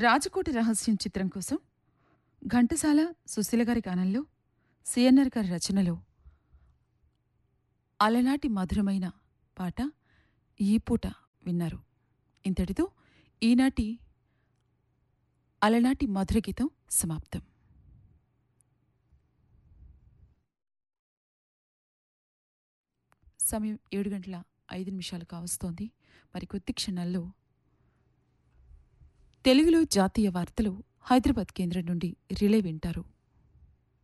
రాజకోట రహస్యం చిత్రం కోసం ఘంటసాల సుశీల గారి గానంలో సిఎన్ఆర్ గారి రచనలో అలనాటి మధురమైన పాట ఈ పూట విన్నారు ఇంతటితో ఈనాటి అలనాటి మధుర గీతం సమాప్తం సమయం ఏడు గంటల ఐదు నిమిషాలు కావస్తోంది మరి కొద్ది క్షణాల్లో తెలుగులో జాతీయ వార్తలు హైదరాబాద్ కేంద్రం నుండి రిలే వింటారు